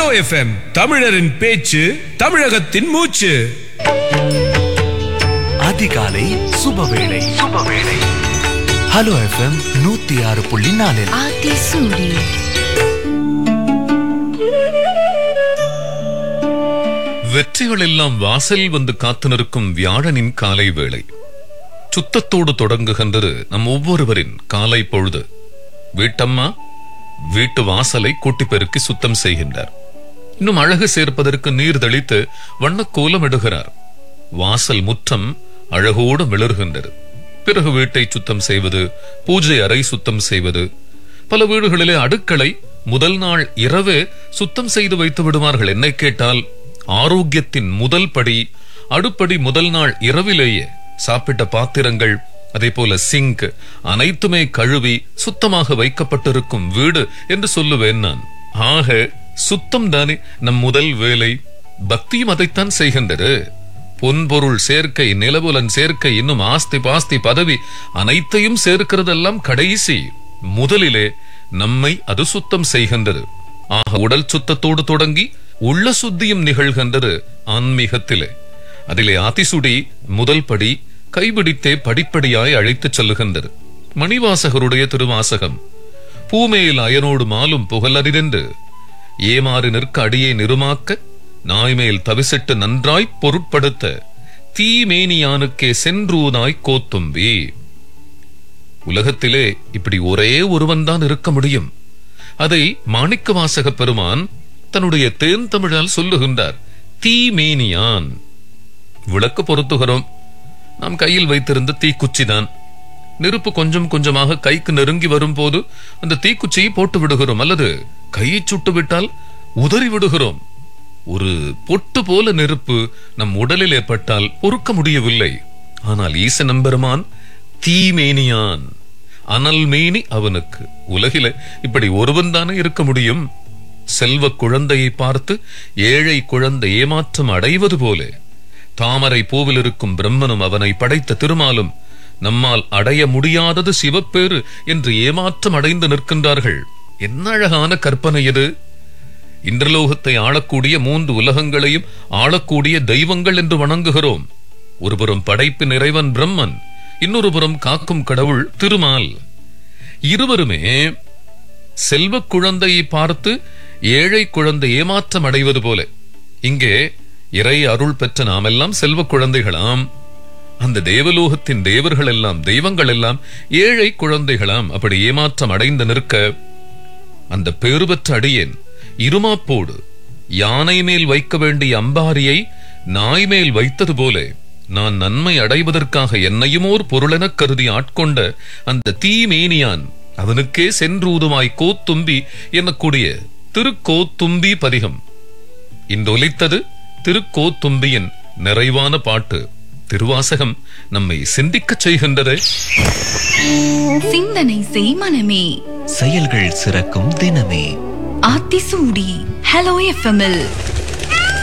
FM தமிழரின் பேச்சு தமிழகத்தின் மூச்சு அதிகாலை சுபவேளை சுபவேளை ஹலோ எஃப்எம் நூத்தி ஆறு புள்ளி நாலில் ஆத்திசூடி வெற்றிகள் எல்லாம் வாசலில் வந்து காத்து நிற்கும் வியாழனின் காலை வேளை சுத்தத்தோடு தொடங்குகின்றது நம் ஒவ்வொருவரின் காலை பொழுது வீட்டம்மா வீட்டு வாசலை கூட்டி பெருக்கி சுத்தம் செய்கின்றார் இன்னும் அழகு சேர்ப்பதற்கு நீர் தெளித்து வண்ணக் கோலம் இடுகிறார் வாசல் முற்றம் அழகோடு மிளர்கின்றது பிறகு வீட்டை சுத்தம் செய்வது பூஜை அறை சுத்தம் செய்வது பல வீடுகளிலே அடுக்களை முதல் நாள் இரவே சுத்தம் செய்து வைத்து விடுவார்கள் என்னை கேட்டால் ஆரோக்கியத்தின் முதல் படி அடுப்படி முதல் நாள் இரவிலேயே சாப்பிட்ட பாத்திரங்கள் அதே போல சிங்க் அனைத்துமே கழுவி சுத்தமாக வைக்கப்பட்டிருக்கும் வீடு என்று சொல்லுவேன் நான் ஆக சுத்தம் தானே நம் முதல் வேலை பக்தியும் அதைத்தான் செய்கின்றது பொன்பொருள் சேர்க்கை நிலவுலன் சேர்க்கை இன்னும் ஆஸ்தி பாஸ்தி பதவி அனைத்தையும் சேர்க்கிறதெல்லாம் கடைசி முதலிலே நம்மை அது சுத்தம் செய்கின்றது ஆக உடல் சுத்தத்தோடு தொடங்கி உள்ள சுத்தியும் நிகழ்கின்றது ஆன்மீகத்திலே அதிலே ஆதிசுடி முதல் படி கைபிடித்தே படிப்படியாய் அழைத்துச் செல்லுகின்றது மணிவாசகருடைய திருவாசகம் பூமேல் அயனோடு மாலும் புகழறிதென்று ஏமாறு நிற்க அடியே நிருமாக்க நாய்மேல் தவிசிட்டு நன்றாய்ப் பொருட்படுத்த தீமேனியானுக்கே சென்றூனாய் கோத்தும்பி உலகத்திலே இப்படி ஒரே ஒருவன் தான் இருக்க முடியும் அதை மாணிக்க வாசக பெருமான் தன்னுடைய தேன் தமிழால் சொல்லுகின்றார் தீமேனியான் விளக்கு பொருத்துகிறோம் நாம் கையில் வைத்திருந்த தீக்குச்சிதான் நெருப்பு கொஞ்சம் கொஞ்சமாக கைக்கு நெருங்கி வரும்போது அந்த தீக்குச்சியை போட்டு விடுகிறோம் அல்லது கையை சுட்டு விட்டால் உதறி விடுகிறோம் ஒரு பொட்டு போல நெருப்பு நம் உடலில் ஏற்பட்டால் பொறுக்க முடியவில்லை ஆனால் ஈச நம்பெருமான் தீமேனியான் அனல் மேனி அவனுக்கு உலகில இப்படி ஒருவன் தானே இருக்க முடியும் செல்வ குழந்தையை பார்த்து ஏழை குழந்தை ஏமாற்றம் அடைவது போல தாமரை பூவில் இருக்கும் பிரம்மனும் அவனை படைத்த திருமாலும் நம்மால் அடைய முடியாதது சிவப்பேறு என்று ஏமாற்றம் அடைந்து நிற்கின்றார்கள் என்ன அழகான கற்பனை இது இந்திரலோகத்தை ஆளக்கூடிய மூன்று உலகங்களையும் ஆளக்கூடிய தெய்வங்கள் என்று வணங்குகிறோம் ஒருபுறம் படைப்பின் இறைவன் பிரம்மன் இன்னொரு புறம் காக்கும் கடவுள் திருமால் இருவருமே செல்வ குழந்தையை பார்த்து ஏழை குழந்தை ஏமாற்றம் அடைவது போல இங்கே இறை அருள் பெற்ற நாமெல்லாம் செல்வ குழந்தைகளாம் அந்த தேவலோகத்தின் தேவர்கள் எல்லாம் தெய்வங்கள் எல்லாம் ஏழை குழந்தைகளாம் அப்படி ஏமாற்றம் அடைந்து நிற்க அந்த பேறு பெற்ற அடியேன் இருமாப்போடு யானை மேல் வைக்க வேண்டிய அம்பாரியை நாய் மேல் வைத்தது போல நான் நன்மை அடைவதற்காக என்னையுமோர் பொருளெனக் கருதி ஆட்கொண்ட அந்த தீமேனியான் அவனுக்கே சென்றூதுமாய் கோத்தும்பி எனக்கூடிய திருக்கோத்தும்பி பதிகம் இன்று ஒலித்தது திருக்கோத்தும்பியின் நிறைவான பாட்டு திருவாசகம் நம்மை சிந்திக்கச் செய்கின்றது சிந்தனை செய் மனமே செயல்கள் சிறக்கும் தினமே ஆத்திசூடி ஹலோ எஃப்எம்எல்